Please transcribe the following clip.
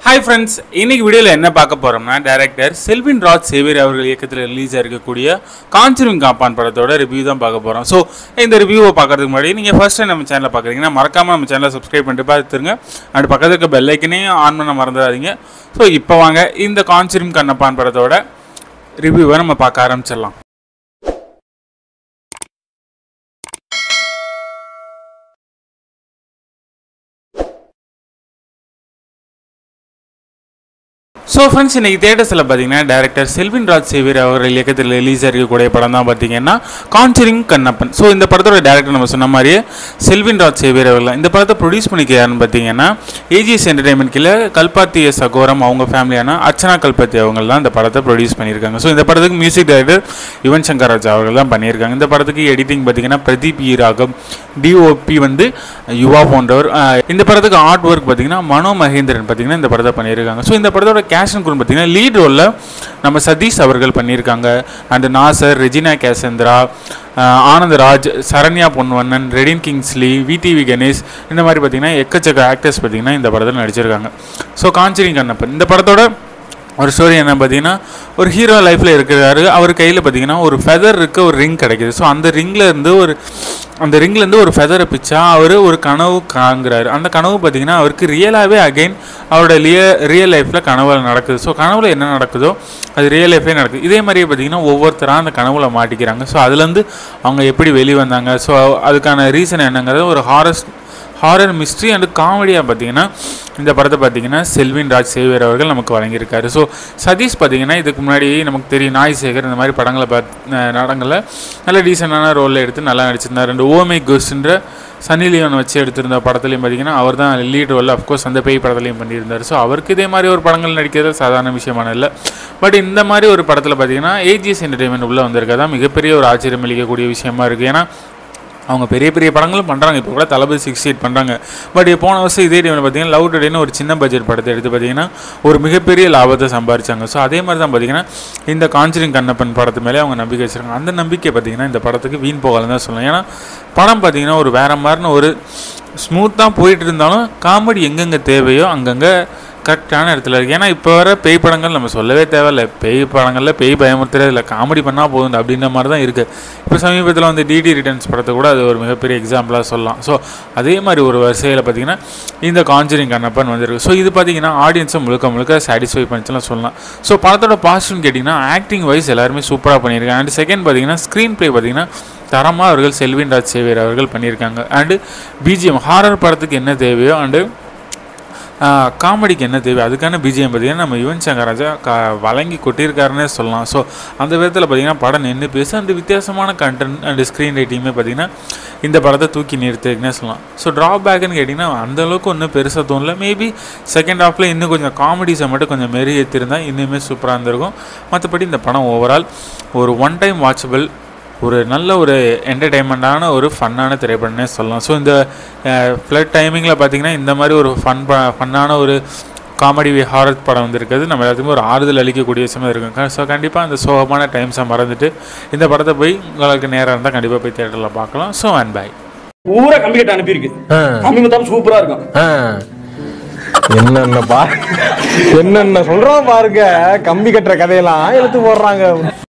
Hi friends இன்னைக்கு வீடியோவில் என்ன பார்க்க போறோம்னா டைரக்டர் செல்வின் ராஜ் சேவியர் அவர்கள் இயக்கத்தில் ரிலீஸ் இருக்கக்கூடிய காஞ்சரிங் காப்பான் படத்தோட ரிவ்யூ தான் பார்க்க போகிறோம் ஸோ இந்த ரிவ்யூவை பார்க்கறதுக்கு முன்னாடி நீங்கள் ஃபர்ஸ்ட் டைம் நம்ம சேனலை பார்க்குறீங்கன்னா மறக்காம நம்ம சேனலை சப்ஸ்கிரைப் பண்ணிட்டு பார்த்துருங்க அண்ட் பக்கத்துல இருக்க பெல் ஐக்கனையும் ஆன் பண்ண மறந்துடாதீங்க ஸோ இப்போ வாங்க இந்த காஞ்சரிங் கண்ணப்பான் படத்தோட ரிவ்யூவை நம்ம பார்க்க ஆரம்பிச்சிடலாம் ஸோ ஃப்ரெண்ட்ஸ் இன்னைக்கு தேட்டர்ஸில் பார்த்தீங்கன்னா டேரக்டர் செல்வின் ராஜ் சேவியர் அவர்கள் இயக்கத்தில் ரிலீஸ் இருக்கக்கூடிய படம் தான் பார்த்தீங்கன்னா காஞ்சரிங் கண்ணப்பன் ஸோ இந்த படத்தோட டேரக்டர் நம்ம சொன்ன மாதிரியே செல்வின் ராஜ் சேவியர் அவர்கள் இந்த படத்தை ப்ரொடியூஸ் பண்ணிக்கிறாருன்னு பார்த்தீங்கன்னா ஏஜிஎஸ் என்டர்டைன்மெண்ட் கீழே கல்பாத்தி எஸ் அகோரம் அவங்க ஃபேமிலியான அர்ச்சனா கல்பத்தி அவங்க தான் இந்த படத்தை ப்ரொடியூஸ் பண்ணியிருக்காங்க ஸோ இந்த படத்துக்கு மியூசிக் டைரக்டர் யுவன் சங்கர் ராஜா அவர்கள் தான் பண்ணியிருக்காங்க இந்த படத்துக்கு எடிட்டிங் பார்த்தீங்கன்னா பிரதீப் ஈ ராகம் டிஓபி வந்து யுவா போன்றவர் அஹ் இந்த படத்துக்கு ஆர்ட் ஒர்க் பார்த்தீங்கன்னா மனோ மகேந்திரன் பார்த்தீங்கன்னா இந்த படத்தை பண்ணியிருக்காங்க ஸோ இந்த படத்தோட கேஷ் அண்ட் குரூப் பார்த்தீங்கன்னா லீட் ரோலில் நம்ம சதீஷ் அவர்கள் பண்ணியிருக்காங்க அண்ட் நாசர் ரெஜினா கேசந்திரா அஹ் ஆனந்தராஜ் சரண்யா பொன்வண்ணன் ரெடின் கிங்ஸ்லி விடிவி கணேஷ் இந்த மாதிரி பார்த்தீங்கன்னா எக்கச்சக்க ஆக்டர்ஸ் பார்த்தீங்கன்னா இந்த படத்தில் நடிச்சிருக்காங்க ஸோ காஞ்சரிங் கண்ணப்பன் இந்த படத்தோட ஒரு ஸ்டோரி என்ன பார்த்தீங்கன்னா ஒரு ஹீரோ லைஃப்பில் இருக்கிறாரு அவர் கையில் பார்த்தீங்கன்னா ஒரு ஃபெதர் இருக்க ஒரு ரிங் கிடைக்குது ஸோ அந்த ரிங்கில் இருந்து ஒரு அந்த ரிங்லேருந்து ஒரு ஃபெதரை பிச்சா அவர் ஒரு கனவு காண்கிறாரு அந்த கனவு பார்த்தீங்கன்னா அவருக்கு ரியலாகவே அகைன் அவரோட லிய ரியல் லைஃப்பில் கனவுல நடக்குது ஸோ கனவுல என்ன நடக்குதோ அது ரியல் லைஃப்லேயே நடக்குது இதே மாதிரியே பார்த்தீங்கன்னா ஒவ்வொருத்தராக அந்த கனவுல மாட்டிக்கிறாங்க ஸோ அதுலேருந்து அவங்க எப்படி வெளியே வந்தாங்க ஸோ அதுக்கான ரீசன் என்னங்கிறது ஒரு ஹாரஸ் ஹாரர் மிஸ்ட்ரி அண்ட் காமெடியாக பார்த்தீங்கன்னா இந்த படத்தை பார்த்தீங்கன்னா செல்வின் ராஜ் சேவியர் அவர்கள் நமக்கு வழங்கியிருக்காரு ஸோ சதீஷ் பார்த்தீங்கன்னா இதுக்கு முன்னாடி நமக்கு தெரியும் நாய் சேகர் இந்த மாதிரி படங்களை பார்த்து நடங்களில் நல்ல டீசெண்டான ரோலில் எடுத்து நல்லா நடிச்சிருந்தார் ரெண்டு ஓமை கோஸ்ட்ன்ற சன்னி லியோன் வச்சு எடுத்திருந்த படத்துலையும் பார்த்தீங்கன்னா அவர் தான் லீட் ரோலில் அஃப்கோர்ஸ் அந்த பேய் படத்துலையும் பண்ணியிருந்தார் ஸோ அவருக்கு இதே மாதிரி ஒரு படங்கள் நடிக்கிறது சாதாரண விஷயமான இல்லை பட் இந்த மாதிரி ஒரு படத்தில் பார்த்தீங்கன்னா ஏஜிஎஸ் என்டர்டைன்மெண்ட் உள்ளே வந்திருக்கதா மிகப்பெரிய ஒரு ஆச்சரியம் அளிக்கக்கூடிய விஷயமா இருக்குது ஏன்னா அவங்க பெரிய பெரிய படங்களும் பண்ணுறாங்க இப்போ கூட தளபதி சிக்ஸ் எயிட் பண்ணுறாங்க பட் போன வருஷம் இதே டைமில் பார்த்தீங்கன்னா லவ் டுடேன்னு ஒரு சின்ன பட்ஜெட் படத்தை எடுத்து பார்த்தீங்கன்னா ஒரு மிகப்பெரிய லாபத்தை சம்பாரிச்சாங்க ஸோ அதே மாதிரி தான் பார்த்தீங்கன்னா இந்த காஞ்சரிங் கண்ணப்பன் படத்து மேலே அவங்க நம்பிக்கை வச்சுருக்காங்க அந்த நம்பிக்கை பார்த்தீங்கன்னா இந்த படத்துக்கு வீண் போகலன்னு தான் சொல்லலாம் ஏன்னா படம் பார்த்தீங்கன்னா ஒரு வேற மாதிரின ஒரு ஸ்மூத்தாக போயிட்டு இருந்தாலும் காமெடி எங்கெங்கே தேவையோ அங்கங்கே கரெக்டான இடத்துல இருக்குது ஏன்னா இப்போ வர பேய் படங்கள் நம்ம சொல்லவே தேவையில்ல பேய் படங்களில் பேய் பயமுறுத்துறது இல்லை காமெடி பண்ணால் போதும் அப்படின்ற மாதிரி தான் இருக்குது இப்போ சமீபத்தில் வந்து டிடி ரிட்டர்ன்ஸ் படத்தை கூட அது ஒரு மிகப்பெரிய எக்ஸாம்பிளாக சொல்லலாம் ஸோ அதே மாதிரி ஒரு வரிசையில் பார்த்தீங்கன்னா இந்த காஞ்சரிங் கண்ணப்பன் வந்திருக்கு ஸோ இது பார்த்தீங்கன்னா ஆடியன்ஸை முழுக்க முழுக்க சாட்டிஸ்ஃபை பண்ணிச்சுலாம் சொல்லலாம் ஸோ படத்தோட பாசிட்டிவ்னு கேட்டிங்கன்னா ஆக்டிங் வைஸ் எல்லாருமே சூப்பராக பண்ணியிருக்காங்க அண்ட் செகண்ட் பார்த்தீங்கன்னா ஸ்க்ரீன் ப்ளே பார்த்தீங்கன்னா தரமாக அவர்கள் செல்வின் ராஜ் சேவியர் அவர்கள் பண்ணியிருக்காங்க அண்டு பிஜிஎம் ஹாரர் படத்துக்கு என்ன தேவையோ அண்டு காமெடிக்கு என்ன தேவை அதுக்கான பிஜிஎம் பார்த்தீங்கன்னா நம்ம யுவன் சங்கர் ராஜா கா வழங்கி கொட்டியிருக்காருன்னே சொல்லலாம் ஸோ அந்த விதத்தில் பார்த்தீங்கன்னா படம் நின்று பேச அந்த வித்தியாசமான கண்டென்ட் அண்ட் ஸ்க்ரீன் ரைட்டிங்குமே பார்த்தீங்கன்னா இந்த படத்தை தூக்கி நிறுத்துக்குன்னே சொல்லலாம் ஸோ ட்ராபேக்குன்னு கேட்டிங்கன்னா அந்தளவுக்கு ஒன்றும் பெருசாக தோணல மேபி செகண்ட் ஹாஃபில் இன்னும் கொஞ்சம் காமெடிஸை மட்டும் கொஞ்சம் மெருகேற்றிருந்தால் இன்னுமே சூப்பராக இருந்திருக்கும் மற்றபடி இந்த படம் ஓவரால் ஒரு ஒன் டைம் வாட்சபிள் ஒரு நல்ல ஒரு என்டர்டெயின்மெண்ட்டான ஒரு ஃபன்னான திரைப்படம்னே சொல்லலாம் ஸோ இந்த ஃப்ளட் டைமிங்கில் பார்த்தீங்கன்னா இந்த மாதிரி ஒரு ஃபன் ப ஃபன்னான ஒரு காமெடி ஹாரர் படம் வந்திருக்குது நம்ம எல்லாத்துக்குமே ஒரு ஆறுதல் அளிக்கக்கூடிய விஷயமா இருக்கும் ஸோ கண்டிப்பாக அந்த சோகமான டைம்ஸை மறந்துட்டு இந்த படத்தை போய் உங்களுக்கு நேரம் இருந்தால் கண்டிப்பாக போய் தேட்டரில் பார்க்கலாம் ஸோ அண்ட் பை பூரா கம்பி கட்ட அனுப்பியிருக்கு கம்பி மத்தாலும் சூப்பரா இருக்கும் ஆ. என்னென்ன பா என்னென்ன சொல்றான் பாருங்க கம்பி கட்டுற கதையெல்லாம் எடுத்து போடுறாங்க